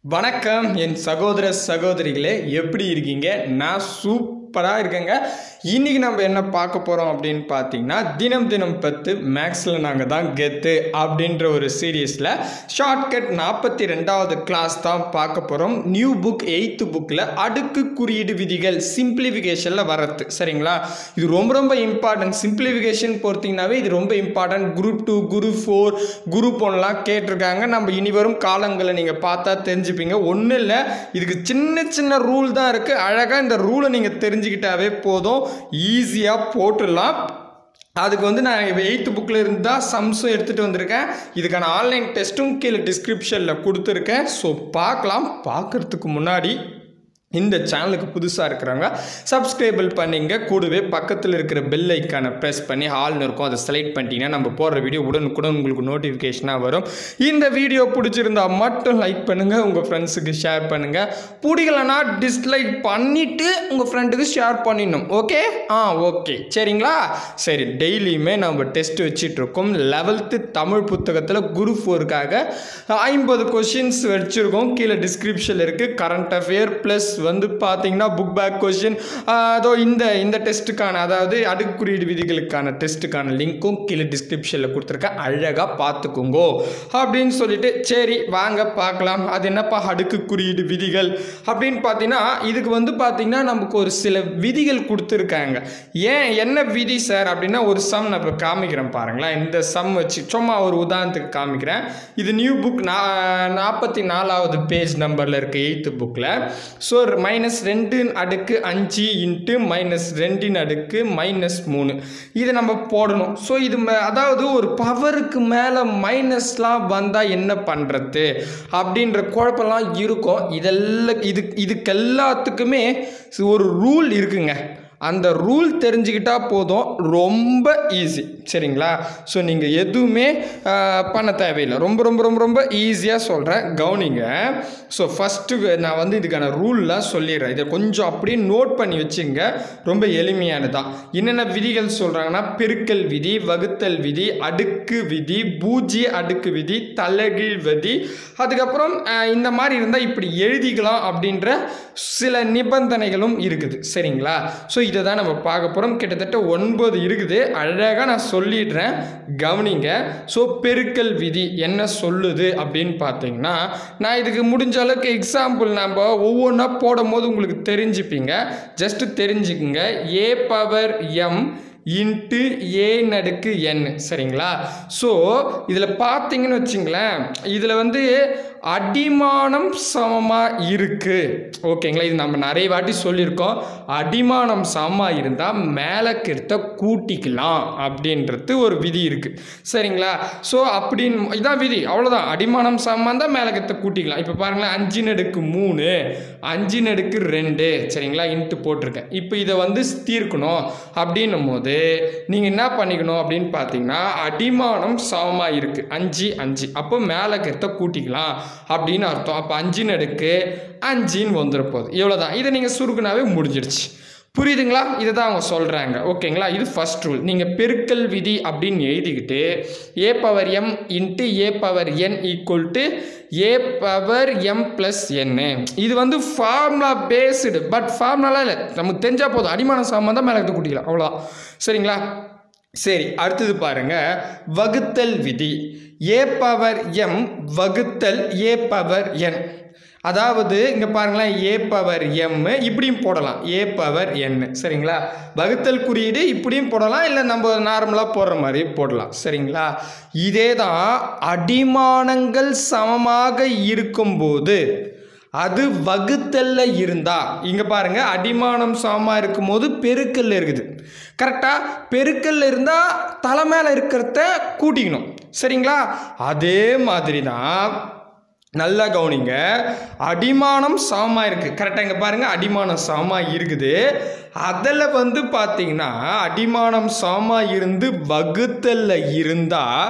வணக்கம் என் சகோதர சகோதரிகளே எப்படி இருக்கீங்க நான் சூப்பராக இருக்கேங்க இன்றைக்கி நம்ம என்ன பார்க்க போகிறோம் அப்படின்னு பார்த்தீங்கன்னா தினம் தினம் பத்து மேக்ஸில் நாங்கள் தான் கெத்து அப்படின்ற ஒரு சீரீஸில் ஷார்ட்கட் நாற்பத்தி ரெண்டாவது கிளாஸ் தான் பார்க்க போகிறோம் நியூ புக் எயித்து புக்கில் அடுக்கு குறியீடு விதிகள் சிம்பிளிஃபிகேஷனில் வரது சரிங்களா இது ரொம்ப ரொம்ப இம்பார்ட்டன்ட் சிம்பிளிஃபிகேஷன் பொறுத்தீங்கன்னாவே இது ரொம்ப important group two group four group ஒன்லாம் கேட்டிருக்காங்க நம்ம இனி வரும் காலங்களை நீங்கள் பார்த்தா தெரிஞ்சுப்பீங்க ஒன்றும் இல்லை இதுக்கு சின்ன சின்ன ரூல் தான் இருக்குது அழகாக இந்த ரூலை நீங்கள் தெரிஞ்சுக்கிட்டாவே போதும் ஈஸியாக போட்டுடலாம் அதுக்கு வந்து நான் எயித்து புக்கில் இருந்து தான் சம்ஸும் எடுத்துகிட்டு வந்திருக்கேன் இதுக்கான ஆன்லைன் டெஸ்ட்டும் கீழே டிஸ்கிரிப்ஷனில் கொடுத்துருக்கேன் ஸோ பார்க்கலாம் பார்க்குறதுக்கு முன்னாடி இந்த சேனலுக்கு புதுசாக இருக்கிறவங்க சப்ஸ்கிரைபிள் பண்ணிங்க கூடவே பக்கத்தில் இருக்கிற பெல் ஐக்கானை ப்ரெஸ் பண்ணி ஹால்னு இருக்கும் அதை செலக்ட் பண்ணிட்டீங்கன்னா நம்ம போடுற வீடியோ உடனுக்குடன் உங்களுக்கு நோட்டிஃபிகேஷனாக வரும் இந்த வீடியோ பிடிச்சிருந்தா மட்டும் லைக் பண்ணுங்கள் உங்கள் ஃப்ரெண்ட்ஸுக்கு ஷேர் பண்ணுங்கள் பிடிக்கலனா டிஸ்லைக் பண்ணிவிட்டு உங்கள் ஃப்ரெண்டுக்கு ஷேர் பண்ணிடணும் ஓகே ஆ ஓகே சரிங்களா சரி டெய்லியுமே நம்ம டெஸ்ட் வச்சிட்ருக்கோம் லெவல்த்து தமிழ் புத்தகத்தில் குரு ஃபோருக்காக ஐம்பது கொஷின்ஸ் வச்சுருக்கோம் கீழே டிஸ்கிரிப்ஷனில் இருக்குது கரண்ட் அஃபேர் ப்ளஸ் வந்து பார்த்தீங்கன்னா புக் பேக் கொஷின் அதோ இந்த இந்த டெஸ்ட்டுக்கான அதாவது அடுக்குறியீடு விதிகளுக்கான டெஸ்ட்டுக்கான லிங்க்கும் கீழே டிஸ்கிரிப்ஷனில் கொடுத்துருக்கேன் அழகாக பார்த்துக்குங்கோ அப்படின்னு சொல்லிட்டு சரி வாங்க பார்க்கலாம் அது என்னப்பா அடுக்கு குறியீடு விதிகள் அப்படின்னு பார்த்தீங்கன்னா இதுக்கு வந்து பார்த்தீங்கன்னா நமக்கு ஒரு சில விதிகள் கொடுத்துருக்காங்க ஏன் என்ன விதி சார் அப்படின்னா ஒரு சம் நான் இப்போ காமிக்கிறேன் பாருங்களேன் இந்த சம் வச்சு சும்மா ஒரு உதாரணத்துக்கு காமிக்கிறேன் இது நியூ புக் நா நாற்பத்தி நாலாவது பேஜ் நம்பரில் இருக்குது எயித்து புக்கில் ஸோ மைனஸ் ரெண்டு அடுக்கு அஞ்சு இன்ட்டு மைனஸ் ரெண்டின் அடுக்கு மைனஸ் மூணு இதை நம்ம போடணும் ஸோ இது ம- அதாவது ஒரு பவருக்கு மேலே மைனஸ்லாம் வந்தால் என்ன பண்ணுறது அப்படின்ற குழப்பம்லாம் இருக்கும் இதெல்லாம் இது இதுக்கு எல்லாத்துக்குமே ஒரு ரூல் இருக்குங்க அந்த ரூல் தெரிஞ்சுக்கிட்டா போதும் ரொம்ப ஈஸி சரிங்களா ஸோ நீங்கள் எதுவுமே ஆஹ், பண்ண தேவையில்லை ரொம்ப ரொம்ப ரொம்ப ரொம்ப ஈஸியாக சொல்கிறேன் கவனிங்க ஸோ ஃபஸ்ட்டு நான் வந்து இதுக்கான ரூல்லாம் சொல்லிடுறேன் இதை கொஞ்சம் அப்படியே நோட் பண்ணி வச்சுங்க ரொம்ப எளிமையானதான் என்னென்ன விதிகள் சொல்கிறாங்கன்னா பெருக்கல் விதி வகுத்தல் விதி அடுக்கு விதி பூஜ்ய அடுக்கு விதி தலைகீழ் விதி அதுக்கப்புறம் ஆஹ், இந்த மாதிரி இருந்தால் இப்படி எழுதிக்கலாம் அப்படின்ற சில நிபந்தனைகளும் இருக்குது சரிங்களா ஸோ இதை தான் நம்ம பார்க்க போகிறோம் கிட்டத்தட்ட ஒன்பது இருக்குது அழகாக நான் சொல்லிடுறேன் கவனிங்க ஸோ பெருக்கல் விதி என்ன சொல்லுது அப்படின்னு பார்த்தீங்கன்னா நான் இதுக்கு முடிஞ்ச அளவுக்கு எக்ஸாம்பிள் நம்ம ஒவ்வொன்றா போடும் போது உங்களுக்கு தெரிஞ்சுப்பீங்க ஜஸ்ட் தெரிஞ்சுக்குங்க A power M into A நடுக்கு என் சரிங்களா ஸோ இதில் பார்த்தீங்கன்னு வச்சுங்களேன் இதில் வந்து அடிமானம் சமமாக இருக்குது ஓகேங்களா இது நம்ம நிறைய வாட்டி சொல்லியிருக்கோம் அடிமானம் சமமாக இருந்தால் மேலே கிட்ட கூட்டிக்கலாம் அப்படின்றது ஒரு விதி இருக்குது சரிங்களா ஸோ அப்படின்னு இதான் விதி அவ்வளோதான் அடிமானம் சமமாக இருந்தால் மேலே கிட்ட கூட்டிக்கலாம் இப்போ பாருங்களேன் அஞ்சு நடுக்கு மூணு அஞ்சு நடுக்கு ரெண்டு சரிங்களா இன்ட்டு போட்டிருக்கேன் இப்போ இதை வந்து தீர்க்கணும் அப்படின்னும் போது நீங்கள் என்ன பண்ணிக்கணும் அப்படின்னு பார்த்தீங்கன்னா அடிமானம் சமமாக இருக்குது அஞ்சு அஞ்சு அப்போ மேலே கருத்தை கூட்டிக்கலாம் அப்படின்னு அர்த்தம் அப்போ அஞ்சு நடுக்கு அஞ்சின்னு வந்துட போகுது இவ்வளோ தான் இதை நீங்கள் சுருக்குனாவே முடிஞ்சிடுச்சு புரியுதுங்களா இதை தான் அவங்க சொல்கிறாங்க ஓகேங்களா இது ஃபர்ஸ்ட் ரூல் நீங்கள் பெருக்கல் விதி அப்படின்னு எழுதிக்கிட்டு A power M into A power N equal to A power M plus N இது வந்து ஃபார்முலா பேஸ்டு பட் ஃபார்முலாலாம் இல்லை நமக்கு தெரிஞ்சால் போதும் அடிமான சாமான் தான் மேலே எடுத்து கூட்டிக்கலாம் அவ்வளோதான் சரிங்களா சரி அடுத்தது பாருங்க வகுத்தல் விதி ஏ பவர் எம் வகுத்தல் ஏ பவர் என் அதாவது இங்கே பாருங்களேன் ஏ பவர் எம் இப்படியும் போடலாம் ஏ பவர் என் சரிங்களா வகுத்தல் குறியீடு இப்படியும் போடலாம் இல்லை நம்ம நார்மலாக போடுற மாதிரி போடலாம் சரிங்களா இதே தான் அடிமானங்கள் சமமாக இருக்கும்போது அது வகுத்தல்ல இருந்தா இங்க பாருங்க அடிமானம் சமமா இருக்கும்போது பெருக்கல்ல இருக்குது கரெக்டா பெருக்கல்ல இருந்தா தலை மேல இருக்கிறத கூட்டிக்கணும் சரிங்களா அதே மாதிரி தான் நல்லா கவனிங்க அடிமானம் சமமாக இருக்குது கரெக்டாக இங்கே பாருங்கள் அடிமானம் சமமாக இருக்குது அதில் வந்து பார்த்தீங்கன்னா அடிமானம் சமமாக இருந்து வகுத்தல்ல இருந்தால்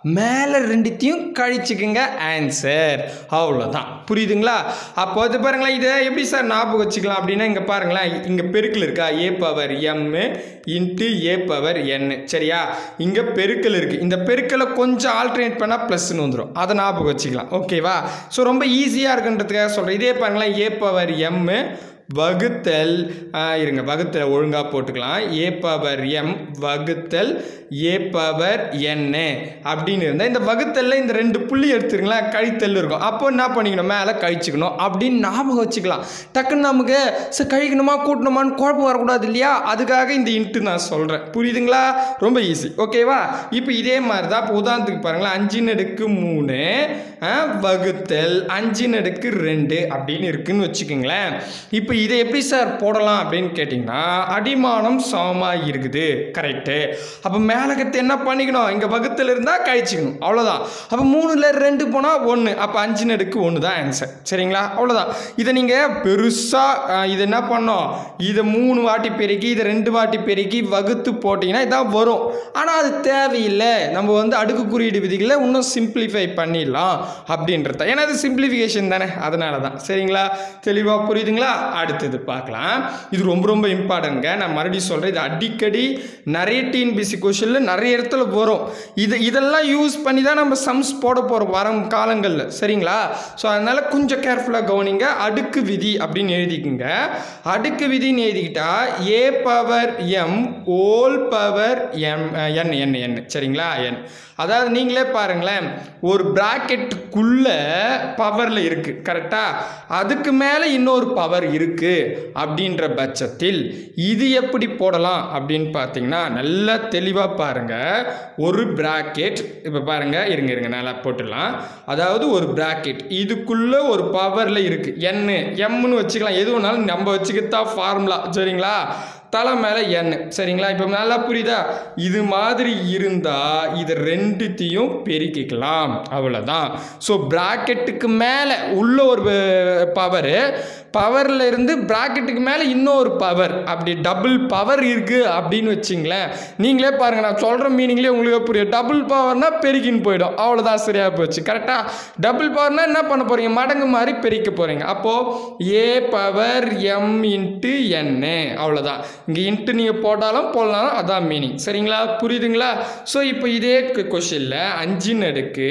மேலே ரெண்டுத்தையும் கழிச்சுக்குங்க ஆன்சர் அவ்வளோதான் புரியுதுங்களா அப்போ இது பாருங்களேன் இதை எப்படி சார் ஞாபகம் வச்சுக்கலாம் அப்படின்னா இங்கே பாருங்களேன் இங்கே பெருக்கல் இருக்கா A power M into A power N சரியா இங்கே பெருக்கல் இருக்குது இந்த பெருக்கலை கொஞ்சம் ஆல்டர்னேட் பண்ணால் ப்ளஸ்ன்னு வந்துடும் அதை ஞாபகம் வச்சுக்கலாம் ஓகேவா ஸோ ரொம்ப ஈஸியாக இருக்குன்றதுக்காக சொல்கிறேன் இதே பாருங்களேன் ஏ பவர் எம்மு வகுத்தல் ஆ, இருங்க வகுத்தல் ஒழுங்காக போட்டுக்கலாம் ஏ பவர் எம் வகுத்தல் ஏ பவர் என்ன அப்படின்னு இருந்தால் இந்த வகுத்தல்ல இந்த ரெண்டு புள்ளி எடுத்துருங்களா கழித்தல் இருக்கும் அப்போ என்ன பண்ணிக்கணும் மேலே கழிச்சுக்கணும் அப்படின்னு ஞாபகம் வச்சுக்கலாம் டக்குன்னு நமக்கு சார் கழிக்கணுமா கூட்டணுமான்னு குழப்பம் வரக்கூடாது இல்லையா அதுக்காக இந்த இன்ட்டு நான் சொல்கிறேன் புரியுதுங்களா ரொம்ப ஈஸி ஓகேவா இப்போ இதே மாதிரி தான் இப்போ உதாரணத்துக்கு பாருங்களேன் அஞ்சு நடுக்கு மூணு ஆ, வகுத்தல் அஞ்சு நடுக்கு ரெண்டு அப்படின்னு இருக்குன்னு வச்சுக்கோங்களேன் இப்போ இதை எப்படி சார் போடலாம் அப்படின்னு கேட்டிங்கன்னா அடிமானம் சமமாக இருக்குது கரெக்டு அப்போ மேலகத்தை என்ன பண்ணிக்கணும் இங்கே வகுத்தில் இருந்தால் கழிச்சிக்கணும் அவ்வளோதான் அப்போ மூணில் ரெண்டு போனால் ஒன்று அப்போ அஞ்சு நடுக்கு ஒன்று தான் ஆன்சர் சரிங்களா அவ்வளோதான் இதை நீங்கள் பெருசாக இது என்ன பண்ணோம் இதை மூணு வாட்டி பெருக்கி இதை ரெண்டு வாட்டி பெருக்கி வகுத்து போட்டிங்கன்னா இதான் வரும் ஆனால் அது தேவையில்லை நம்ம வந்து அடுக்கு குறியீடு விதிகளை இன்னும் சிம்பிளிஃபை பண்ணிடலாம் அப்படின்றத ஏன்னா அது சிம்பிளிஃபிகேஷன் தானே அதனால தான் சரிங்களா தெளிவாக புரியுதுங்களா அடுத்தது பார்க்கலாம் இது ரொம்ப ரொம்ப இம்பார்ட்டன்ட்ங்க நான் மறுபடியும் சொல்கிறேன் இது அடிக்கடி நிறைய டிஎன்பிசி கொஷனில் நிறைய இடத்துல வரும் இது இதெல்லாம் யூஸ் பண்ணி தான் நம்ம சம்ஸ் போட போகிறோம் வரும் காலங்களில் சரிங்களா ஸோ அதனால் கொஞ்சம் கேர்ஃபுல்லாக கவனிங்க அடுக்கு விதி அப்படின்னு எழுதிக்குங்க அடுக்கு விதின்னு எழுதிக்கிட்டா A power M whole power M N N N சரிங்களா என் அதாவது நீங்களே பாருங்களேன் ஒரு ப்ராக்கெட்டுக்குள்ள பவரில் இருக்குது கரெக்டாக அதுக்கு மேலே இன்னொரு பவர் இருக்குது அப்படின்ற பட்சத்தில் இது எப்படி போடலாம் அப்படின்னு பார்த்தீங்கன்னா நல்லா தெளிவாக பாருங்கள் ஒரு ப்ராக்கெட் இப்போ பாருங்கள் இருங்க இருங்க நல்லா போட்டுடலாம் அதாவது ஒரு ப்ராக்கெட் இதுக்குள்ளே ஒரு பவரில் இருக்குது என்னு எம்னு வச்சுக்கலாம் எது வேணாலும் நம்ம வச்சுக்கிட்டா ஃபார்முலா சரிங்களா தலை மேலே எண்ணெய் சரிங்களா இப்போ நல்லா புரியுதா இது மாதிரி இருந்தால் இது ரெண்டுத்தையும் பெருக்கிக்கலாம் அவ்வளோதான் ஸோ ப்ராக்கெட்டுக்கு மேலே உள்ள ஒரு பவரு பவரில் இருந்து ப்ராக்கெட்டுக்கு மேலே இன்னொரு பவர் அப்படி டபுள் பவர் இருக்குது அப்படின்னு வச்சிங்களேன் நீங்களே பாருங்கள் நான் சொல்கிற மீனிங்லேயே உங்களுக்கு புரியும் டபுள் பவர்னால் பெருக்கின்னு போயிடும் அவ்வளோதான் சரியாக போச்சு கரெக்டாக டபுள் பவர்னால் என்ன பண்ண போகிறீங்க மடங்கு மாதிரி பெருக்க போகிறீங்க அப்போது A power M into N அவ்வளோதான் இங்கே இன்ட்டு நீங்கள் போட்டாலும் போடலாம் அதான் மீனிங் சரிங்களா புரியுதுங்களா ஸோ இப்போ இதே கொஷினில் அஞ்சின் அடுக்கு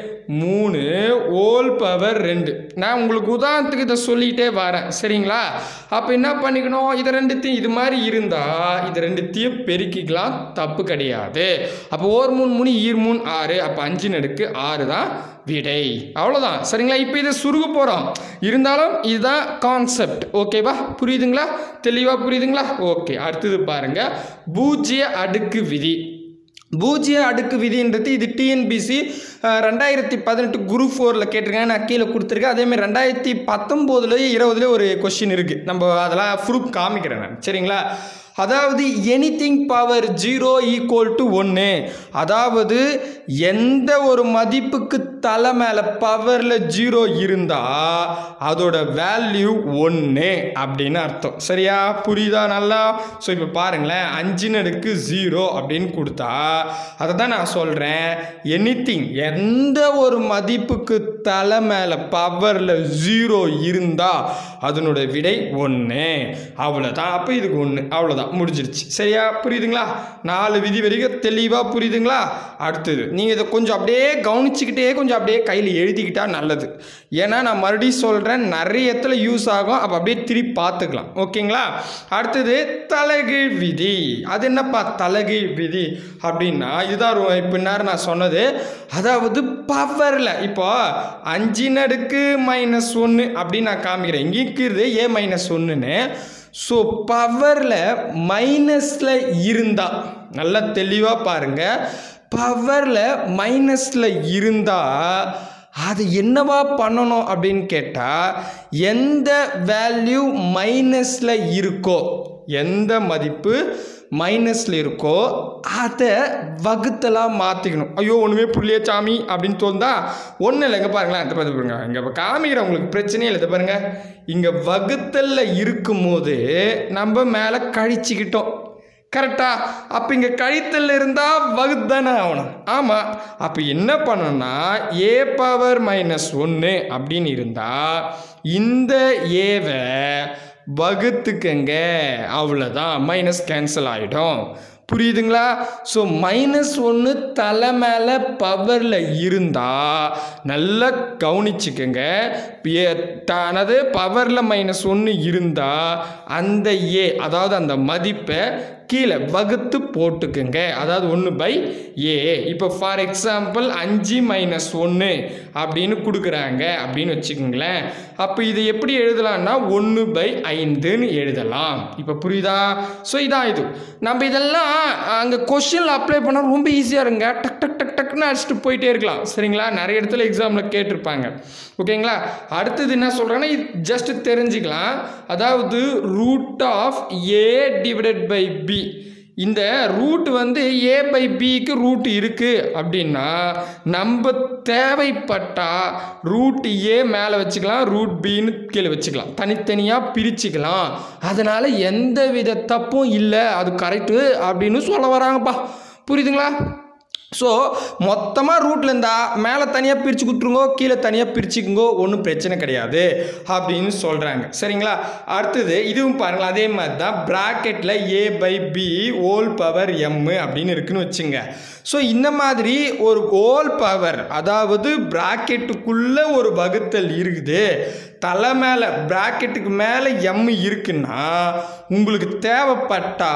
மூணு ஓல் பவர் ரெண்டு நான் உங்களுக்கு உதாரணத்துக்கு இதை சொல்லிகிட்டே வரேன் சரிங்களா அப்போ என்ன பண்ணிக்கணும் இது ரெண்டுத்தையும் இது மாதிரி இருந்தால் இது ரெண்டுத்தையும் பெருக்கிக்கலாம் தப்பு கிடையாது அப்போ ஓர் மூணு மூணு ஈர் மூணு ஆறு அப்போ அஞ்சு நடுக்கு ஆறு தான் விடை அவ்வளோதான் சரிங்களா இப்போ இதை சுருக போகிறோம் இருந்தாலும் இதுதான் கான்செப்ட் ஓகேவா புரியுதுங்களா தெளிவாக புரியுதுங்களா ஓகே அடுத்தது பாருங்கள் பூஜ்ஜிய அடுக்கு விதி பூஜ்ஜிய அடுக்கு விதின்றது இது டிஎன்பிசி ரெண்டாயிரத்தி பதினெட்டு குரூப் ஃபோரில் கேட்டிருக்கேன் நான் கீழே கொடுத்துருக்கேன் அதேமாதிரி ரெண்டாயிரத்தி பத்தொம்போதுலேயே இருபதுலேயே ஒரு கொஷின் இருக்குது நம்ம அதெல்லாம் ப்ரூஃப் காமிக்கிறேன் நான் சரிங்களா அதாவது anything power zero equal to ஒன்று அதாவது எந்த ஒரு மதிப்புக்கு தலை மேலே பவரில் ஜீரோ இருந்தால் அதோட வேல்யூ ஒன்று அப்படின்னு அர்த்தம் சரியா புரியுதா நல்லா ஸோ இப்போ பாருங்களேன் அஞ்சு நடுக்கு ஜீரோ அப்படின்னு கொடுத்தா அதை தான் நான் சொல்கிறேன் எனிதிங் எந்த ஒரு மதிப்புக்கு தலை மேலே பவரில் ஜீரோ இருந்தால் அதனோட விடை ஒன்று அவ்வளோதான் அப்போ இதுக்கு ஒன்று அவ்வளோதான் முடிஞ்சிருச்சு சரியா புரியுதுங்களா நாலு விதி வரைக்கும் தெளிவாக புரியுதுங்களா அடுத்தது நீங்கள் இதை கொஞ்சம் அப்படியே கவனிச்சுக்கிட்டே கொஞ்சம் அப்படியே கையில் எழுதிக்கிட்டா நல்லது ஏன்னா நான் மறுபடியும் சொல்கிறேன் நிறைய இடத்துல யூஸ் ஆகும் அப்போ அப்படியே திருப்பி பார்த்துக்கலாம் ஓகேங்களா அடுத்தது தலைகீழ் விதி அது என்னப்பா தலைகீழ் விதி அப்படின்னா இதுதான் ரொ- இப்போ நேரம் நான் சொன்னது அதாவது பவரில் இப்போ அஞ்சு நடுக்கு மைனஸ் ஒன்று அப்படின்னு நான் காமிக்கிறேன் இங்கே இருக்கிறது ஏ மைனஸ் ஒன்றுன்னு ஸோ பவரில் மைனஸில் இருந்தால் நல்லா தெளிவாக பாருங்கள் பவரில் மைனஸில் இருந்தால் அது என்னவா பண்ணணும் அப்படின்னு கேட்டால் எந்த வேல்யூ மைனஸில் இருக்கோ எந்த மதிப்பு மைனஸில் இருக்கோ அதை வகுத்தலாக மாற்றிக்கணும் ஐயோ ஒன்றுமே புள்ளியே சாமி அப்படின்னு தோணுதா ஒன்றும் இல்லைங்க பாருங்களேன் இந்த பார்த்து பாருங்க இங்கே இப்போ காமிக்கிறேன் உங்களுக்கு பிரச்சனையே இல்லை இதை பாருங்க இங்கே வகுத்தலில் இருக்கும்போது நம்ம மேலே கழிச்சுக்கிட்டோம் கரெக்டா அப்போ இங்கே கழித்தல் இருந்தால் வகுத்தானே ஆகணும் ஆமாம் அப்போ என்ன பண்ணணும்னா ஏ பவர் மைனஸ் ஒன்று அப்படின்னு இருந்தால் இந்த ஏவை வகுத்துக்கங்க அவ்வளோதான் மைனஸ் கேன்சல் ஆகிடும் புரியுதுங்களா ஸோ மைனஸ் ஒன்று தலை மேலே பவரில் இருந்தால் நல்லா கவனிச்சுக்கோங்க அதாவது பவரில் மைனஸ் ஒன்று இருந்தால் அந்த ஏ அதாவது அந்த மதிப்பை கீழே வகுத்து போட்டுக்குங்க அதாவது ஒன்று பை ஏ இப்போ ஃபார் எக்ஸாம்பிள் அஞ்சு மைனஸ் ஒன்று அப்படின்னு கொடுக்குறாங்க அப்படின்னு வச்சுக்கோங்களேன் அப்போ இது எப்படி எழுதலாம்னா ஒன்று பை ஐந்துன்னு எழுதலாம் இப்போ புரியுதா ஸோ இதான் இது நம்ம இதெல்லாம் அங்கே கொஷினில் அப்ளை பண்ணால் ரொம்ப ஈஸியாக இருங்க டக் டக் டக் டக்குன்னு அடிச்சுட்டு போயிட்டே இருக்கலாம் சரிங்களா நிறைய இடத்துல எக்ஸாமில் கேட்டிருப்பாங்க ஓகேங்களா அடுத்தது என்ன சொல்கிறேன்னா இது ஜஸ்ட் தெரிஞ்சுக்கலாம் அதாவது root of A divided by B இந்த ரூட் வந்து ஏ பை பிக்கு ரூட் இருக்குது அப்படின்னா நம்ம தேவைப்பட்டா ரூட் ஏ மேலே வச்சுக்கலாம் ரூட் பின்னு கீழே வச்சுக்கலாம் தனித்தனியாக பிரிச்சுக்கலாம் அதனால் எந்த வித தப்பும் இல்லை அது கரெக்டு அப்படின்னு சொல்ல வராங்கப்பா புரியுதுங்களா ஸோ மொத்தமாக ரூட்டில் இருந்தால் மேலே தனியாக பிரித்து கொடுத்துருங்கோ கீழே தனியாக பிரிச்சுக்குங்கோ ஒன்றும் பிரச்சனை கிடையாது அப்படின்னு சொல்கிறாங்க சரிங்களா அடுத்தது இதுவும் பாருங்களேன் அதே மாதிரி தான் ப்ராக்கெட்டில் A by B whole power M அப்படின்னு இருக்குன்னு வச்சுங்க ஸோ இந்த மாதிரி ஒரு ஓல் பவர் அதாவது ப்ராக்கெட்டுக்குள்ளே ஒரு வகுத்தல் இருக்குது தலை மேலே ப்ராக்கெட்டுக்கு மேலே எம் இருக்குன்னா உங்களுக்கு தேவைப்பட்டா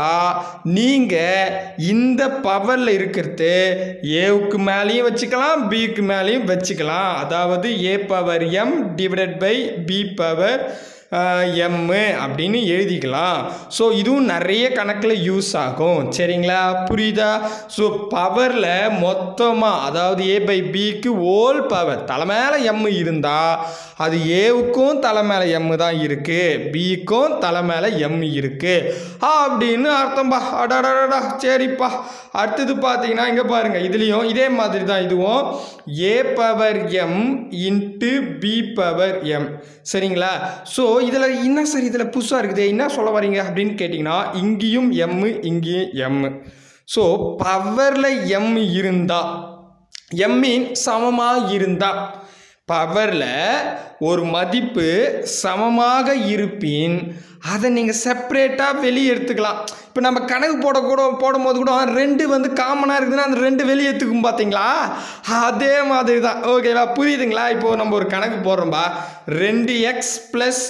நீங்கள் இந்த பவரில் இருக்கிறது ஏவுக்கு மேலேயும் வச்சுக்கலாம் பிக்கு மேலேயும் வச்சுக்கலாம் அதாவது A power M divided by B power M அப்படின்னு எழுதிக்கலாம் ஸோ இதுவும் நிறைய கணக்கில் யூஸ் ஆகும் சரிங்களா புரியுதா ஸோ பவரில் மொத்தமாக அதாவது ஏ பை பிக்கு ஓல் பவர் தலை மேலே எம்மு இருந்தால் அது ஏவுக்கும் தலை மேலே எம்மு தான் இருக்குது பிக்கும் தலை மேலே எம் இருக்குது அப்படின்னு அர்த்தம்பா அடாடாடா சரிப்பா அடுத்தது பார்த்தீங்கன்னா இங்கே பாருங்கள் இதுலேயும் இதே மாதிரி தான் இதுவும் A power M into B power M சரிங்களா ஸோ இதில் என்ன சார் இதில் புதுசாக இருக்குது என்ன சொல்ல வரீங்க அப்படின்னு கேட்டிங்கன்னா இங்கேயும் எம்மு இங்கேயும் எம்மு ஸோ பவரில் எம் இருந்தா எம்மின் சமமாக இருந்தா பவரில் ஒரு மதிப்பு சமமாக இருப்பின் அதை நீங்கள் செப்பரேட்டாக வெளியே எடுத்துக்கலாம் இப்போ நம்ம கணக்கு போட கூட போடும்போது கூட ரெண்டு வந்து காமனாக இருக்குதுன்னா அந்த ரெண்டு வெளியே எடுத்துக்கும் பார்த்தீங்களா அதே மாதிரி தான் ஓகேவா புரியுதுங்களா இப்போது நம்ம ஒரு கணக்கு போடுறோம்பா ரெண்டு எக்ஸ் ப்ளஸ்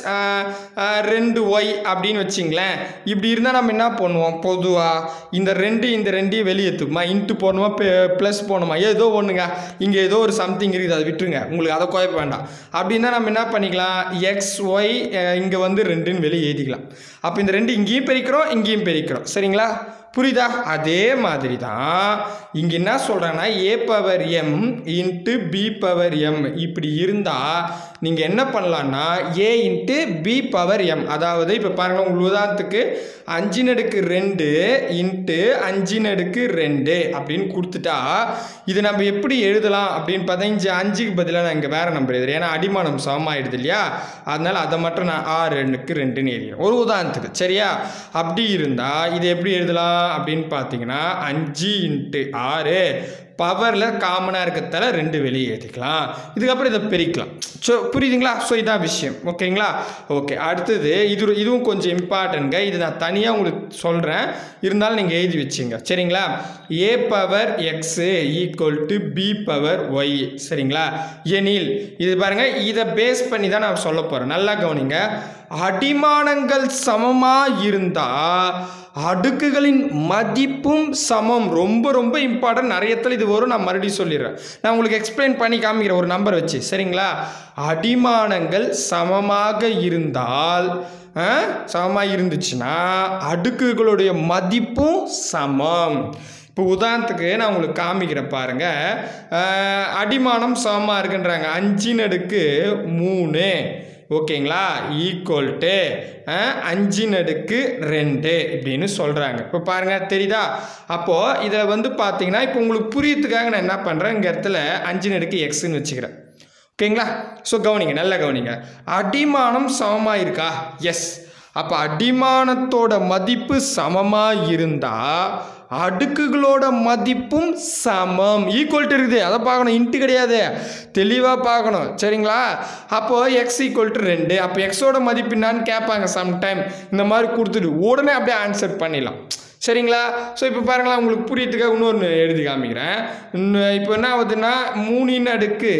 ரெண்டு ஒய் அப்படின்னு வச்சிங்களேன் இப்படி இருந்தால் நம்ம என்ன பண்ணுவோம் பொதுவாக இந்த ரெண்டு இந்த ரெண்டையும் வெளியே எடுத்துக்குமா இன்ட்டு போடணுமா ப்ளஸ் போடணுமா ஏதோ ஒன்றுங்க இங்கே ஏதோ ஒரு சம்திங் இருக்குது அதை விட்டுருங்க உங்களுக்கு அதை குழப்ப வேண்டாம் அப்படின்னா நம்ம என்ன பண்ணிக்கலாம் எக்ஸ் ஒய் இங்கே வந்து ரெண்டுன்னு வெளியே எழுதிக்கலாம் அப்போ இந்த ரெண்டு இங்கேயும் பிரிக்கிறோம் இங்கேயும் பிரிக்கிறோம் சரிங்களா புரியுதா அதே மாதிரி தான் இங்கே என்ன சொல்கிறேன்னா A power M into B power M இப்படி இருந்தால் நீங்கள் என்ன பண்ணலான்னா A into B power M அதாவது இப்போ பாருங்கள் உங்களுக்கு உதாரணத்துக்கு அஞ்சு நடுக்கு ரெண்டு இன்ட்டு அஞ்சு நடுக்கு ரெண்டு அப்படின்னு கொடுத்துட்டா இது நம்ம எப்படி எழுதலாம் அப்படின்னு பார்த்தா இங்கே அஞ்சுக்கு பதிலாக நான் இங்கே வேறு நம்பர் எழுதுறேன் ஏன்னா அடிமானம் சமமாயிடுது இல்லையா அதனால் அதை மட்டும் நான் ஆறு ரெண்டுக்கு ரெண்டுன்னு எழுதிடுறேன் ஒரு உதாரணத்துக்கு சரியா அப்படி இருந்தால் இது எப்படி எழுதலாம் அப்படின்னு பார்த்தீங்கன்னா அஞ்சு இன்ட்டு ஆறு பவரில் காமனாக இருக்கிறதால ரெண்டு வெளியே எழுதிக்கலாம் இதுக்கப்புறம் இதை பிரிக்கலாம் ஸோ புரியுதுங்களா ஸோ இதான் விஷயம் ஓகேங்களா ஓகே அடுத்தது இது இதுவும் கொஞ்சம் இம்பார்ட்டன்ட்ங்க இது நான் தனியாக உங்களுக்கு சொல்கிறேன் இருந்தாலும் நீங்கள் எழுதி வச்சுங்க சரிங்களா A power X equal to B power Y சரிங்களா எனில் இது பாருங்கள் இதை பேஸ் பண்ணி தான் நான் சொல்ல போகிறேன் நல்லா கவனிங்க அடிமானங்கள் சமமாக இருந்தால் அடுக்குகளின் மதிப்பும் சமம் ரொம்ப ரொம்ப இம்பார்ட்டன்ட் நிறைய இடத்துல இது வரும் நான் மறுபடியும் சொல்லிடுறேன் நான் உங்களுக்கு எக்ஸ்பிளைன் பண்ணி காமிக்கிறேன் ஒரு நம்பர் வச்சு சரிங்களா அடிமானங்கள் சமமாக இருந்தால் சமமாக இருந்துச்சுன்னா அடுக்குகளுடைய மதிப்பும் சமம் இப்போ உதாரணத்துக்கு நான் உங்களுக்கு காமிக்கிறேன் பாருங்க அடிமானம் சமமாக இருக்குன்றாங்க அஞ்சின் அடுக்கு மூணு ஓகேங்களா ஈக்குவல் டு அஞ்சின் அடுக்கு ரெண்டு இப்படின்னு சொல்கிறாங்க இப்போ பாருங்கள் தெரியுதா அப்போது இதில் வந்து பார்த்தீங்கன்னா இப்போ உங்களுக்கு புரியறதுக்காக நான் என்ன பண்ணுறேன் இங்கே இடத்துல அஞ்சின் அடுக்கு எக்ஸ்ன்னு வச்சுக்கிறேன் ஓகேங்களா ஸோ கவனிங்க நல்லா கவனிங்க அடிமானம் சமமாக இருக்கா எஸ் அப்போ அடிமானத்தோட மதிப்பு சமமாக இருந்தால் அடுக்குகளோட மதிப்பும் சமம் ஈக்குவல் டு இருக்குது அதை பார்க்கணும் இன்ட்டு கிடையாது தெளிவாக பார்க்கணும் சரிங்களா அப்போது எக்ஸ் ஈக்குவல் டு ரெண்டு அப்போ எக்ஸோட மதிப்பு என்னான்னு கேட்பாங்க சம்டைம் இந்த மாதிரி கொடுத்துட்டு உடனே அப்படியே ஆன்சர் பண்ணிடலாம் சரிங்களா ஸோ இப்போ பாருங்களேன் உங்களுக்கு புரியறதுக்காக இன்னொன்று எழுதி காமிக்கிறேன் இன்னும் இப்போ என்ன ஆகுதுன்னா மூணின் அடுக்கு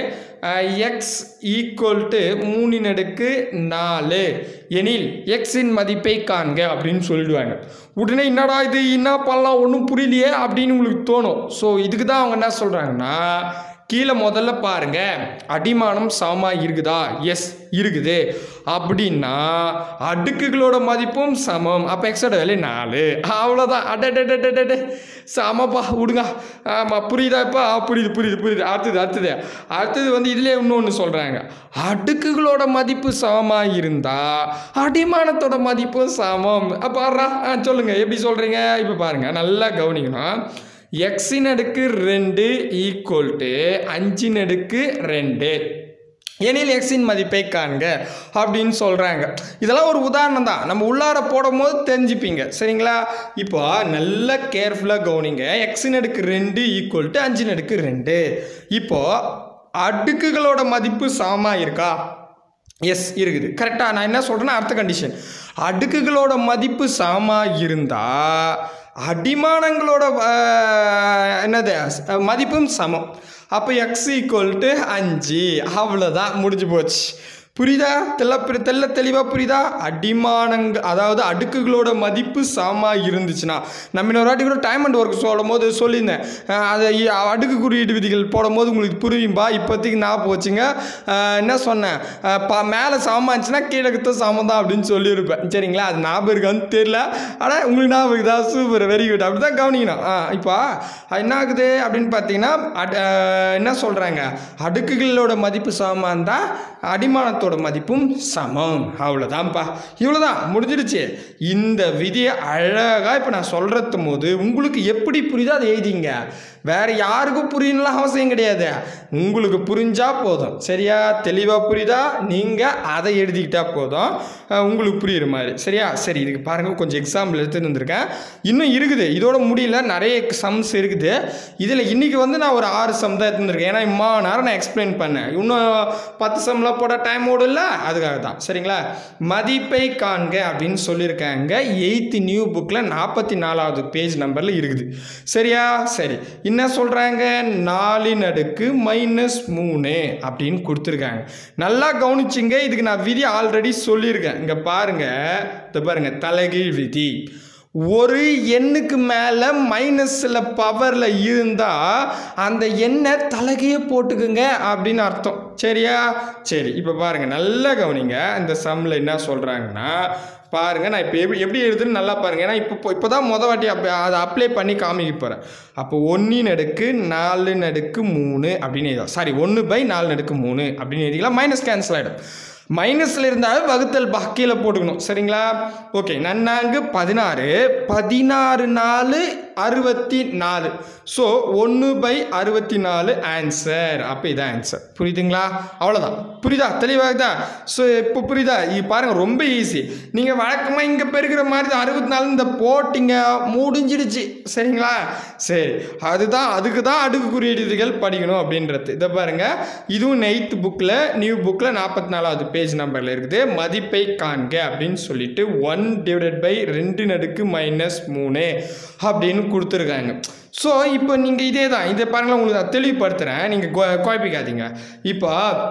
எக்ஸ் ஈக்குவல் டு மூணின் அடுக்கு நாலு எனில் எக்ஸின் மதிப்பை காண்க அப்படின்னு சொல்லிடுவாங்க உடனே என்னடா இது என்ன பண்ணலாம் ஒன்றும் புரியலையே அப்படின்னு உங்களுக்கு தோணும் ஸோ இதுக்கு தான் அவங்க என்ன சொல்கிறாங்கன்னா கீழே முதல்ல பாருங்க அடிமானம் சமமாக இருக்குதா எஸ் இருக்குது அப்படின்னா அடுக்குகளோட மதிப்பும் சமம் அப்போ எக்ஸோட விலை நாலு அவ்வளோதான் அடடடடடட சமப்பா விடுங்க ஆமாம் புரியுதா இப்போ ஆ, புரியுது புரியுது புரியுது அடுத்தது அடுத்தது அடுத்தது வந்து இதுலேயே இன்னொன்று சொல்கிறாங்க அடுக்குகளோட மதிப்பு சமமாக இருந்தால் அடிமானத்தோட மதிப்பும் சமம் அப்போ ஆறா ஆ சொல்லுங்கள் எப்படி சொல்கிறீங்க இப்போ பாருங்கள் நல்லா கவனிக்கணும் எக்ஸின் அடுக்கு ரெண்டு ஈக்குவல் டு அஞ்சின் அடுக்கு ரெண்டு எனில் எக்ஸின் மதிப்பை காண்க அப்படின்னு சொல்கிறாங்க இதெல்லாம் ஒரு உதாரணம் தான் நம்ம உள்ளார போடும் போது தெரிஞ்சுப்பீங்க சரிங்களா இப்போ நல்லா கேர்ஃபுல்லாக கவனிங்க எக்ஸின் அடுக்கு ரெண்டு ஈக்குவல் டு அஞ்சின் அடுக்கு ரெண்டு இப்போ அடுக்குகளோட மதிப்பு சமமாக இருக்கா எஸ் இருக்குது கரெக்டாக நான் என்ன சொல்கிறேன்னா அடுத்த கண்டிஷன் அடுக்குகளோட மதிப்பு சமமாக இருந்தால் அடிமானங்களோட அஹ், என்னது அஹ், மதிப்பும் சமம் அப்போ எக்ஸ் ஈக்குவல் டு அஞ்சு அவ்வளோதான் முடிஞ்சு போச்சு புரியுதா தெல்ல புரி- தெல்ல தெளிவாக புரியுதா அடிமானங்க அதாவது அடுக்குகளோட மதிப்பு சமமாக இருந்துச்சுன்னா நம்ம இன்னொரு வாட்டி கூட டைம் அண்ட் ஒர்க் சொல்லும் போது சொல்லியிருந்தேன் அஹ் அதை இ- அடுக்கு குறியீடு விதிகள் போடும்போது உங்களுக்கு புரியும்பா இப்போதைக்கு நான் போச்சுங்க அஹ் என்ன சொன்னேன் அஹ் பா மேலே சமமாக இருந்துச்சுன்னா கீழே கிட்ட சமம் தான் அப்படின்னு சொல்லியிருப்பேன் சரிங்களா அது ஞாபகம் இருக்கான்னு தெரியல ஆனால் உங்களுக்கு ஞாபகம் இருக்குதா சூப்பர் வெரி குட் அப்படி தான் கவனிக்கணும் ஆ இப்போ என்ன ஆகுது அப்படின்னு பார்த்தீங்கன்னா அட்- அஹ் என்ன சொல்கிறாங்க அடுக்குகளோட மதிப்பு சமமாக இருந்தால் அடிமானத்தோட மதிப்பும் சமம் அவ்வளோதான்ப்பா இவ்வளோதான் முடிஞ்சிருச்சு இந்த விதியை அழகாக இப்போ நான் சொல்கிறது போது உங்களுக்கு எப்படி புரியுதோ அதை எழுதிங்க வேற யாருக்கும் புரியணும்லாம் அவசியம் கிடையாது உங்களுக்கு புரிஞ்சா போதும் சரியா தெளிவாக புரியுதா நீங்கள் அதை எழுதிக்கிட்டா போதும் அஹ் உங்களுக்கு புரியுற மாதிரி சரியா சரி இதுக்கு பாருங்கள் கொஞ்சம் எக்ஸாம்பிள் எடுத்துகிட்டு வந்திருக்கேன் இன்னும் இருக்குது இதோட முடியல நிறைய சம்ஸ் இருக்குது இதில் இன்றைக்கி வந்து நான் ஒரு ஆறு சம் தான் எடுத்துருக்கேன் ஏன்னா இம்மா நேரம் நான் எக்ஸ்பிளைன் பண்ணேன் இன்னும் பத்து சம்லாம் போட டைம் ஓடும்ல அதுக்காக தான் சரிங்களா மதிப்பை காண்க அப்படின்னு சொல்லியிருக்காங்க எயித்து நியூ புக்கில் நாற்பத்தி நாலாவது பேஜ் நம்பரில் இருக்குது சரியா சரி என்ன சொல்கிறாங்க நாலின் அடுக்கு மைனஸ் மூணு அப்படின்னு கொடுத்துருக்காங்க நல்லா கவனிச்சிங்க இதுக்கு நான் விதி ஆல்ரெடி சொல்லியிருக்கேன் இங்கே பாருங்க இந்த பாருங்க தலைகீழ் விதி ஒரு எண்ணுக்கு மேலே மைனஸில் பவரில் இருந்தால் அந்த எண்ணை தலைகையே போட்டுக்குங்க அப்படின்னு அர்த்தம் சரியா சரி இப்போ பாருங்கள் நல்லா கவனிங்க இந்த சம்மில் என்ன சொல்கிறாங்கன்னா பாருங்கள் நான் இப்போ எப்படி எப்படி எழுதுன்னு நல்லா பாருங்கள் ஏன்னா இப்போ இப்போ தான் மொதல் வாட்டி அப்போ அதை அப்ளை பண்ணி காமிக்க போகிறேன் அப்போ ஒன்றின் அடுக்கு நாலு நடுக்கு மூணு அப்படின்னு எழுதலாம் சாரி ஒன்று பை நாலு நடுக்கு மூணு அப்படின்னு எழுதிக்கலாம் மைனஸ் கேன்சல் ஆகிடும் மைனஸில் இருந்தாலும் வகுத்தல் பா கீழே போட்டுக்கணும் சரிங்களா ஓகே நன்னாங்கு பதினாறு பதினாறு நாலு அறுபத்தி நாலு ஸோ ஒன்று பை அறுபத்தி நாலு ஆன்சர் அப்போ இதான் ஆன்சர் புரியுதுங்களா அவ்வளோதான் புரியுதா தெளிவாகுதா ஸோ இப்போ புரியுதா இது பாருங்கள் ரொம்ப ஈஸி நீங்கள் வழக்கமாக இங்கே பெருக்கிற மாதிரி தான் அறுபத்தி நாலு இந்த போட்டிங்க முடிஞ்சிடுச்சு சரிங்களா சரி அதுதான் அதுக்கு தான் அடுக்கு குறியீடுகள் படிக்கணும் அப்படின்றது இதை பாருங்கள் இதுவும் நெய்த் புக்கில் நியூ புக்கில் நாற்பத்தி நாலாவது பேஜ் நம்பரில் இருக்குது மதிப்பை காண்க அப்படின்னு சொல்லிட்டு ஒன் டிவைடட் பை ரெண்டு நடுக்கு மைனஸ் மூணு அப்படின்னு கொடுத்துருக்காங்க ஸோ இப்போ நீங்கள் இதே தான் இதை பாருங்களேன் உங்களுக்கு நான் தெளிவுபடுத்துகிறேன் நீங்கள் குழப்பிக்காதீங்க இப்போ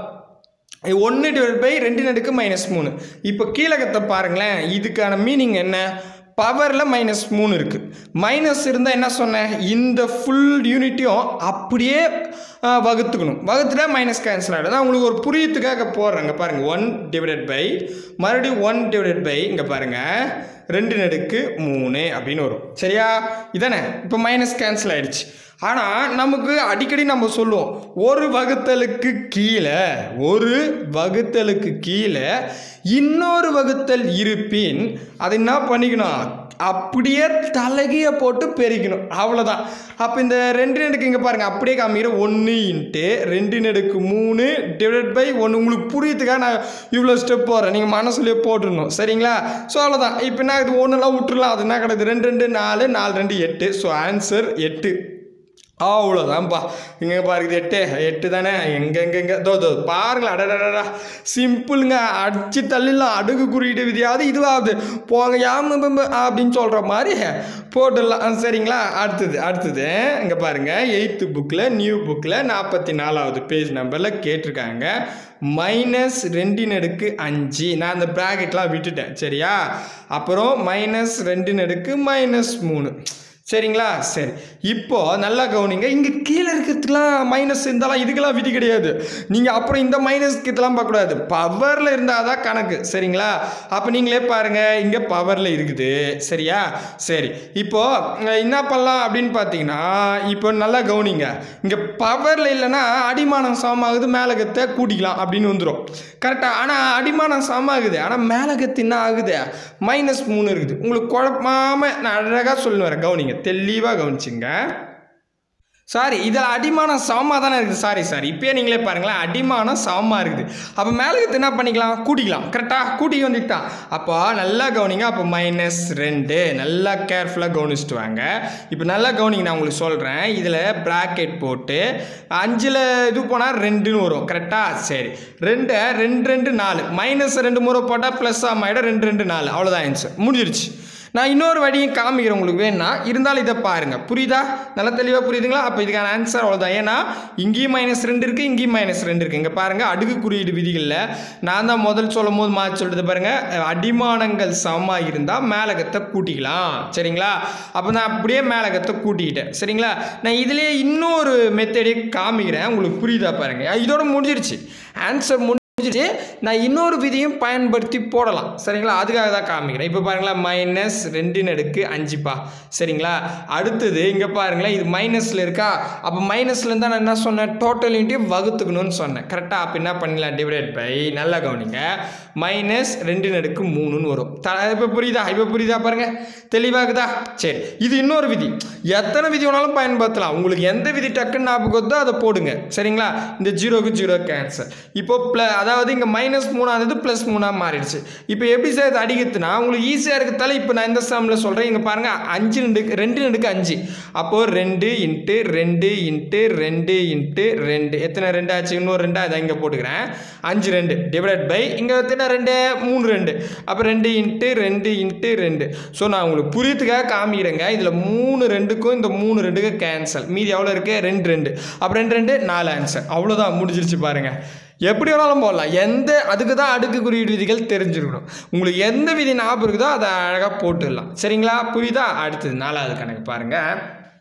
ஒன்று டிவைட் பை ரெண்டு நடுக்கு மைனஸ் மூணு இப்போ கீழகத்தை பாருங்களேன் இதுக்கான மீனிங் என்ன பவரில் மைனஸ் மூணு இருக்குது மைனஸ் இருந்தால் என்ன சொன்னேன் இந்த ஃபுல் யூனிட்டையும் அப்படியே ஆ, வகுத்துக்கணும் வகுத்துட்டா மைனஸ் கேன்சல் ஆகிடும் நான் உங்களுக்கு ஒரு புரியத்துக்காக போடுறேங்க பாருங்கள் ஒன் டிவைடட் பை மறுபடியும் ஒன் டிவைடட் பை இங்கே பாருங்கள் ரெண்டு நடுக்கு மூணு அப்படின்னு வரும் சரியா இதானே இப்போ மைனஸ் கேன்சல் ஆயிடுச்சு ஆனால் நமக்கு அடிக்கடி நம்ம சொல்லுவோம் ஒரு வகுத்தலுக்கு கீழே ஒரு வகுத்தலுக்கு கீழே இன்னொரு வகுத்தல் இருப்பின் அதை என்ன பண்ணிக்கணும் அப்படியே தலகிய போட்டு பெருக்கணும் அவ்வளோதான் அப்போ இந்த ரெண்டு நெடுக்கு இங்கே பாருங்கள் அப்படியே காமிக்கிற ஒன்று இன்ட்டு ரெண்டு நெடுக்கு மூணு டிவைட் பை ஒன்று உங்களுக்கு புரியுதுக்காக நான் இவ்வளோ ஸ்டெப் போகிறேன் நீங்கள் மனசுலேயே போட்டுடணும் சரிங்களா ஸோ அவ்வளோதான் இப்போ என்ன இது ஒன்றுலாம் விட்டுறலாம் அது என்ன கிடையாது ரெண்டு ரெண்டு நாலு நாலு ரெண்டு எட்டு ஸோ ஆன்சர் எட்டு அவ்வளோதான்ப்பா இங்கே பாருங்க எட்டு எட்டு தானே எங்கே எங்கே எங்கே தோ தோ பாருங்களேன் அடடடா சிம்பிளுங்க அடிச்சு தள்ளிடலாம் அடுக்கு குறியீடு விதியாவது இதுவாகுது போங்க யாம பம்ப அப்படின்னு சொல்கிற மாதிரி போட்டுடலாம் சரிங்களா அடுத்தது அடுத்தது இங்கே பாருங்கள் எயித்து புக்கில் நியூ புக்கில் நாற்பத்தி நாலாவது பேஜ் நம்பரில் கேட்டிருக்காங்க மைனஸ் ரெண்டு நடுக்கு அஞ்சு நான் அந்த ப்ராக்கெட்லாம் விட்டுட்டேன் சரியா அப்புறம் மைனஸ் ரெண்டு நடுக்கு மைனஸ் மூணு சரிங்களா சரி இப்போ நல்லா கவனிங்க இங்கே கீழே இருக்கிறதுக்குலாம் மைனஸ் இருந்தாலும் இதுக்கெல்லாம் விதி கிடையாது நீங்கள் அப்புறம் இந்த மைனஸ்க்கு இதெல்லாம் பார்க்கக்கூடாது பவரில் இருந்தால் தான் கணக்கு சரிங்களா அப்போ நீங்களே பாருங்கள் இங்கே பவரில் இருக்குது சரியா சரி இப்போது என்ன பண்ணலாம் அப்படின்னு பார்த்தீங்கன்னா இப்போ நல்லா கவனிங்க இங்கே பவரில் இல்லைன்னா அடிமானம் சமமாகுது மேலகத்தை கூட்டிக்கலாம் அப்படின்னு வந்துடும் கரெக்டாக ஆனால் அடிமானம் சமமாகுது ஆனால் மேலகத்து என்ன ஆகுது மைனஸ் மூணு இருக்குது உங்களுக்கு குழப்பாம நான் அழகாக சொல்லுவேன் கவனிங்க தெளிவாக கவனிச்சுங்க சாரி இதில் அடிமானம் சமமாக தானே இருக்குது சாரி சாரி இப்போயே நீங்களே பாருங்களேன் அடிமானம் சமமாக இருக்குது அப்போ மேலகத்து என்ன பண்ணிக்கலாம் கூட்டிக்கலாம் கரெக்டாக கூட்டி வந்துட்டான் அப்போ நல்லா கவனிங்க அப்போ மைனஸ் ரெண்டு நல்லா கேர்ஃபுல்லாக கவனிச்சுட்டு வாங்க இப்போ நல்லா கவனிங்க நான் உங்களுக்கு சொல்கிறேன் இதில் ப்ராக்கெட் போட்டு அஞ்சில் இது போனால் ரெண்டுன்னு வரும் கரெக்டாக சரி ரெண்டு ரெண்டு ரெண்டு நாலு மைனஸ் ரெண்டு முறை போட்டால் ப்ளஸ் ஆமாயிடும் ரெண்டு ரெண்டு நாலு அவ்வளோதான் ஆன்சர் முடிஞ்சிருச்சு நான் இன்னொரு வழியும் காமிக்கிறேன் உங்களுக்கு வேணும்னா இருந்தாலும் இதை பாருங்கள் புரியுதா நல்லா தெளிவாக புரியுதுங்களா அப்போ இதுக்கான ஆன்சர் அவ்வளோதான் ஏன்னா இங்கேயும் மைனஸ் ரெண்டு இருக்குது இங்கேயும் மைனஸ் ரெண்டு இருக்குது இங்கே பாருங்கள் அடுக்கு குறியீடு விதிகளில் நான் தான் முதல் சொல்லும் போது மாற்றி சொல்லிட்டு பாருங்கள் அடிமானங்கள் சமமாக இருந்தால் மேலகத்தை கூட்டிக்கலாம் சரிங்களா அப்போ நான் அப்படியே மேலகத்தை கூட்டிக்கிட்டேன் சரிங்களா நான் இதிலே இன்னொரு மெத்தடே காமிக்கிறேன் உங்களுக்கு புரியுதா பாருங்கள் இதோட முடிஞ்சிருச்சு ஆன்சர் முடி முடிஞ்சிட்டு நான் இன்னொரு விதியும் பயன்படுத்தி போடலாம் சரிங்களா அதுக்காக தான் காமிக்கிறேன் இப்போ பாருங்களா மைனஸ் ரெண்டு நடுக்கு அஞ்சுப்பா சரிங்களா அடுத்தது இங்கே பாருங்களேன் இது மைனஸில் இருக்கா அப்போ மைனஸில் இருந்தால் நான் என்ன சொன்னேன் டோட்டல் இன்ட்டு வகுத்துக்கணும்னு சொன்னேன் கரெக்டாக அப்போ என்ன பண்ணலாம் டிவைட் பை நல்லா கவனிங்க மைனஸ் ரெண்டு நடுக்கு மூணுன்னு வரும் த இப்போ புரியுதா இப்போ புரியுதா பாருங்கள் தெளிவாகுதா சரி இது இன்னொரு விதி எத்தனை விதி வேணாலும் பயன்படுத்தலாம் உங்களுக்கு எந்த விதி டக்குன்னு ஞாபகம் வருதோ அதை போடுங்க சரிங்களா இந்த ஜீரோக்கு ஜீரோ கேன்சல் இப்போ ப்ள அதாவது இங்கே மைனஸ் மூணானது ப்ளஸ் மூணாக மாறிடுச்சு இப்போ எப்படி சார் இது அடிக்கிறதுனா உங்களுக்கு ஈஸியாக இருக்கிறதால இப்போ நான் இந்த சம்மில் சொல்கிறேன் இங்கே பாருங்கள் அஞ்சு ரெண்டு ரெண்டு ரெண்டுக்கு அஞ்சு அப்போது ரெண்டு இன்ட்டு ரெண்டு இன்ட்டு ரெண்டு இன்ட்டு ரெண்டு எத்தனை ரெண்டு ஆச்சு இன்னொரு ரெண்டு அதை இங்கே போட்டுக்கிறேன் அஞ்சு ரெண்டு டிவைட் பை இங்கே எத்தனை ரெண்டு மூணு ரெண்டு அப்போ ரெண்டு இன்ட்டு ரெண்டு இன்ட்டு ரெண்டு ஸோ நான் உங்களுக்கு புரியத்துக்காக காமிக்கிறேங்க இதில் மூணு ரெண்டுக்கும் இந்த மூணு ரெண்டுக்கும் கேன்சல் மீதி எவ்வளோ இருக்குது ரெண்டு ரெண்டு அப்போ ரெண்டு ரெண்டு நாலு ஆன்சர் அவ்வளோதான் முடிஞ்சிருச்சு பாருங்கள் எப்படி வேணாலும் போடலாம் எந்த அதுக்கு தான் அடுக்கு குறியீடு விதிகள் தெரிஞ்சிருக்கணும் உங்களுக்கு எந்த விதி ஞாபகம் இருக்குதோ அதை அழகாக போட்டுடலாம் சரிங்களா புரியுதா அடுத்தது நாலாவது கணக்கு பாருங்கள்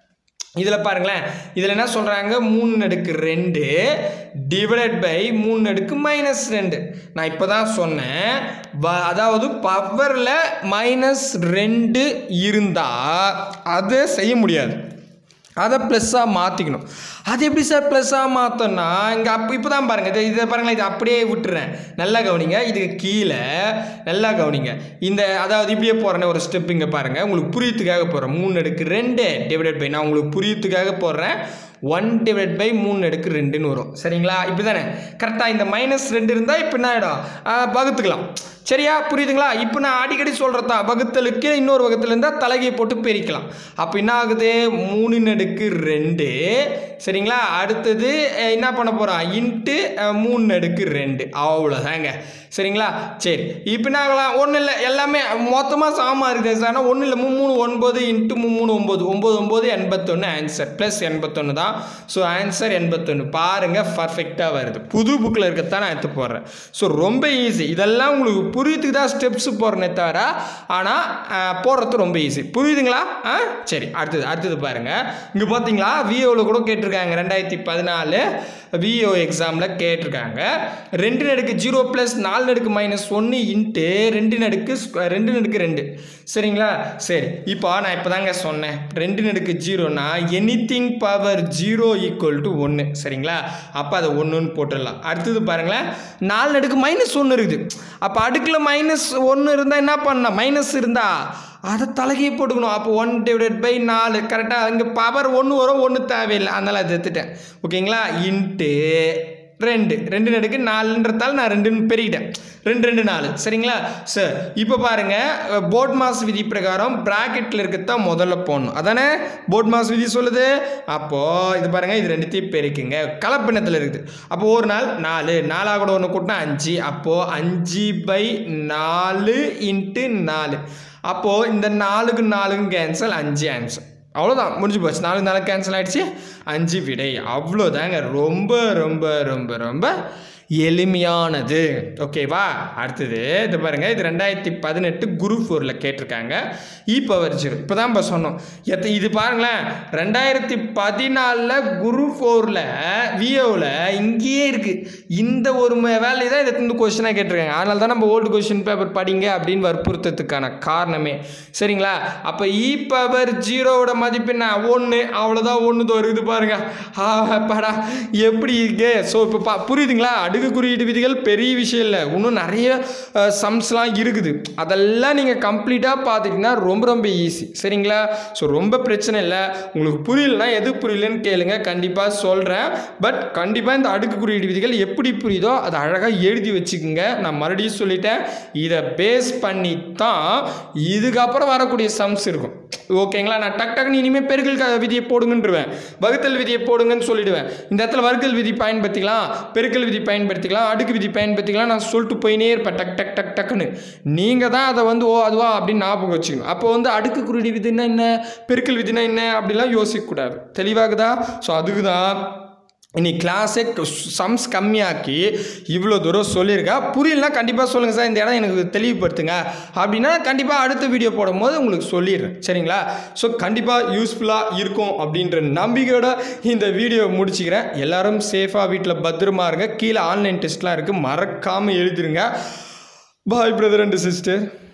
இதில் பாருங்களேன் இதில் என்ன சொல்கிறாங்க மூணு நடுக்கு ரெண்டு டிவைடட் பை மூணு நடுக்கு மைனஸ் ரெண்டு நான் இப்போ தான் சொன்னேன் வ அதாவது பவரில் மைனஸ் ரெண்டு இருந்தால் அதை செய்ய முடியாது அதை ப்ளஸ்ஸாக மாற்றிக்கணும் அது எப்படி சார் ப்ளஸ்ஸாக மாற்றோன்னா இங்கே அப்போ இப்போ தான் பாருங்கள் இதை இதை பாருங்களேன் இதை அப்படியே விட்டுறேன் நல்லா கவனிங்க இதுக்கு கீழே நல்லா கவனிங்க இந்த அதாவது இப்படியே போகிறேன்னு ஒரு ஸ்டெப் இங்கே பாருங்கள் உங்களுக்கு புரியத்துக்காக போகிறேன் மூணு அடுக்கு ரெண்டு டிவைடட் பை நான் உங்களுக்கு புரியத்துக்காக போடுறேன் ஒன் டிவைட் பை மூணு அடுக்கு ரெண்டுன்னு வரும் சரிங்களா இப்படி தானே கரெக்டாக இந்த மைனஸ் ரெண்டு இருந்தால் இப்போ என்ன ஆகிடும் வகுத்துக்கலாம் சரியா புரியுதுங்களா இப்போ நான் அடிக்கடி சொல்கிறது தான் வகுத்தலுக்கு இன்னொரு வகுத்துல இருந்தால் தலைகையை போட்டு பிரிக்கலாம் அப்போ என்ன ஆகுது மூணு நடுக்கு ரெண்டு சரிங்களா அடுத்தது அஹ், என்ன பண்ண போகிறோம் இன்ட்டு அஹ், மூணு நடுக்கு ரெண்டு அவ்வளோதாங்க சரிங்களா சரி இப்போ என்ன ஆகலாம் ஒன்றும் இல்லை எல்லாமே மொத்தமாக சாமா இருக்குது சார் ஆனால் ஒன்றும் இல்லை மூணு மூணு ஒன்பது இன்ட்டு மூணு ஒம்பது ஒம்பது ஒம்பது எண்பத்தொன்று ஆன்சர் ப்ளஸ் எண்பத்தொன்று தான் ஸோ ஆன்சர் எண்பத்தொன்று பாருங்கள் பர்ஃபெக்டாக வருது புது புக்கில் இருக்கத்தான் நான் எடுத்து போடுறேன் ஸோ ரொம்ப ஈஸி இதெல்லாம் உங்களுக்கு புரியுதுக்கு தான் ஸ்டெப்ஸ் போடுறேனே தவிர ஆனால் போடுறது ரொம்ப ஈஸி புரியுதுங்களா ஆ சரி அடுத்தது அடுத்தது பாருங்கள் இங்கே பார்த்தீங்களா விஓவில் கூட கேட்டிருக்காங்க ரெண்டாயிரத்தி பதினாலு விஓ எக்ஸாமில் கேட்டிருக்காங்க ரெண்டு நடுக்கு ஜீரோ ப்ளஸ் நாலு நடுக்கு மைனஸ் ஒன்று இன்ட்டு ரெண்டு நடுக்கு ஸ்கொ- ரெண்டு நடுக்கு ரெண்டு சரிங்களா சரி இப்போ நான் இப்போ தாங்க சொன்னேன் ரெண்டு நடுக்கு ஜீரோனா anything power zero equal to ஒன்று சரிங்களா அப்போ அதை ஒன்றுன்னு போட்டுடலாம் அடுத்தது பாருங்களேன் நாலு நடுக்கு மைனஸ் ஒன்று இருக்குது அப்போ அடுக்கில் மைனஸ் ஒன்று இருந்தால் என்ன பண்ணலாம் மைனஸ் இருந்தால் அதை தலைகையை போட்டுக்கணும் அப்போ ஒன் டிவைடட் பை நாலு கரெக்டாக அங்கே பவர் ஒன்று வரும் ஒன்று தேவையில்லை அதனால் அதை எடுத்துட்டேன் ஓகேங்களா இன்ட்டு ரெண்டு ரெண்டு நடுக்கு நாலுன்றதால நான் ரெண்டுன்னு பெருகிட்டேன் ரெண்டு ரெண்டு நாலு சரிங்களா சார் இப்போ பாருங்கள் போர்ட் மாஸ் விதி பிரகாரம் ப்ராக்கெட்டில் இருக்கிறதான் முதல்ல போடணும் அதானே போர்ட் மாஸ் விதி சொல்லுது அப்போது இது பாருங்கள் இது ரெண்டுத்தையும் பெருக்குங்க கலப்பினத்தில் இருக்குது அப்போ ஒரு நாள் நாலு நாலாக கூட ஒன்று கூட்டினா அஞ்சு அப்போது அஞ்சு பை நாலு இன்ட்டு நாலு அப்போது இந்த நாலுக்கு நாலுக்கும் கேன்சல் அஞ்சு ஆன்சர் அவ்வளோதான் முடிஞ்சு போச்சு நாலு நாலு கேன்சல் ஆயிடுச்சு அஞ்சு விடை அவ்வளோதாங்க ரொம்ப ரொம்ப ரொம்ப ரொம்ப எளிமையானது ஓகேவா அடுத்தது இது பாருங்க இது ரெண்டாயிரத்தி பதினெட்டு குரு ஃபோரில் கேட்டிருக்காங்க இ பவர் ஜீரோ இப்போ தான் இப்போ சொன்னோம் எத்த இது பாருங்களேன் ரெண்டாயிரத்தி பதினாலில் குரு ஃபோரில் விஓவில் இங்கேயே இருக்குது இந்த ஒரு ம- வேலையை தான் இதை இந்த கொஸ்டினாக கேட்டிருக்காங்க அதனால தான் நம்ம ஓல்டு கொஸ்டின் பேப்பர் படிங்க அப்படின்னு வற்புறுத்ததுக்கான காரணமே சரிங்களா அப்போ இ பவர் ஜீரோவோட மதிப்பு என்ன ஒன்று அவ்வளோதான் ஒன்று தோ இருக்குது பாருங்க ஆ, அப்பாடா எப்படி இருக்கு ஸோ இப்போ பா புரியுதுங்களா அடுக்கு குறியீட்டு விதிகள் பெரிய விஷயம் இல்லை இன்னும் நிறைய சம்ஸ்லாம் இருக்குது அதெல்லாம் நீங்கள் கம்ப்ளீட்டாக பார்த்துக்கிட்டீங்கன்னா ரொம்ப ரொம்ப ஈஸி சரிங்களா ஸோ ரொம்ப பிரச்சனை இல்லை உங்களுக்கு புரியலனா எது புரியலன்னு கேளுங்க கண்டிப்பாக சொல்கிறேன் பட் கண்டிப்பாக இந்த அடுக்கு குறியீடு விதிகள் எப்படி புரியுதோ அதை அழகாக எழுதி வச்சுக்கோங்க நான் மறுபடியும் சொல்லிட்டேன் இதை பேஸ் பண்ணி தான் இதுக்கப்புறம் வரக்கூடிய சம்ஸ் இருக்கும் ஓகேங்களா நான் டக் டக்குன்னு இனிமேல் பெருக்கல் க- விதியை போடுங்கன்றுவேன் வகுத்தல் விதியை போடுங்கன்னு சொல்லிடுவேன் இந்த இடத்துல வகுத்தல் விதி பயன்படுத்திக்கலாம் பெருக்கல் விதி பயன்படுத்திக்கலாம் அடுக்கு விதி பயன்படுத்திக்கலாம் நான் சொல்லிட்டு போயினே இருப்பேன் டக் டக் டக் டக்குன்னு நீங்கள் தான் அதை வந்து ஓ அதுவா அப்படின்னு ஞாபகம் வச்சுக்கணும் அப்போ வந்து அடுக்கு குறியீடு விதினா என்ன பெருக்கல் விதினா என்ன அப்படிலாம் யோசிக்கக்கூடாது தெளிவாகுதா ஸோ அதுக்கு தான் இன்னைக்கு கிளாஸே சம்ஸ் கம்மியாக்கி இவ்வளோ தூரம் சொல்லியிருக்கா புரியலனா கண்டிப்பாக சொல்லுங்கள் சார் இந்த இடம் எனக்கு தெளிவுபடுத்துங்க அப்படின்னா கண்டிப்பாக அடுத்த வீடியோ போடும்போது உங்களுக்கு சொல்லிடுறேன் சரிங்களா ஸோ கண்டிப்பாக யூஸ்ஃபுல்லாக இருக்கும் அப்படின்ற நம்பிக்கையோட இந்த வீடியோ முடிச்சுக்கிறேன் எல்லாரும் சேஃபாக வீட்டில் பத்திரமா இருங்க கீழே ஆன்லைன் டெஸ்ட்லாம் இருக்குது மறக்காமல் எழுதிருங்க பாய் பிரதர் அண்ட் சிஸ்டர்